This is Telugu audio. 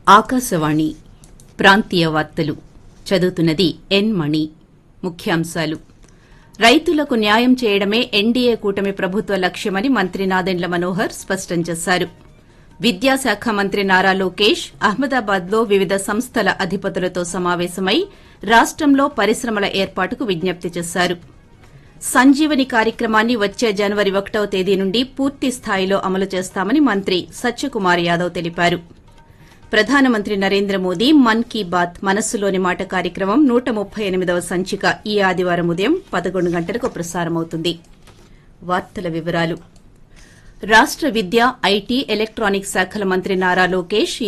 ఆకాశవాణి ప్రాంతీయ వార్తలు చదువుతున్నది ఎన్ మణి ముఖ్యాంశాలు రైతులకు న్యాయం చేయడమే ఎన్డీఏ కూటమి ప్రభుత్వ లక్ష్యమని మంత్రి నాదెండ్ల మనోహర్ స్పష్టం చేశారు విద్యాశాఖ మంత్రి నారా లోకేష్ అహ్మదాబాద్లో వివిధ సంస్థల అధిపతులతో సమావేశమై రాష్టంలో పరిశ్రమల ఏర్పాటుకు విజ్ఞప్తి చేశారు సంజీవని కార్యక్రమాన్ని వచ్చే జనవరి ఒకటవ తేదీ నుండి పూర్తి స్థాయిలో అమలు చేస్తామని మంత్రి సత్యకుమార్ యాదవ్ తెలిపారు ప్రధానమంత్రి నరేంద్ర మోదీ మన్ కీ బాత్ మనస్సులోని మాట కార్యక్రమం నూట ముప్పై ఎనిమిదవ సంచిక ఈ ఆదివారం ఉదయం పదకొండు గంటలకు ప్రసారమవుతుంది వార్తల వివరాలు రాష్ట విద్య ఐటీ ఎలక్టానిక్స్ శాఖల మంత్రి నారా లోకేష్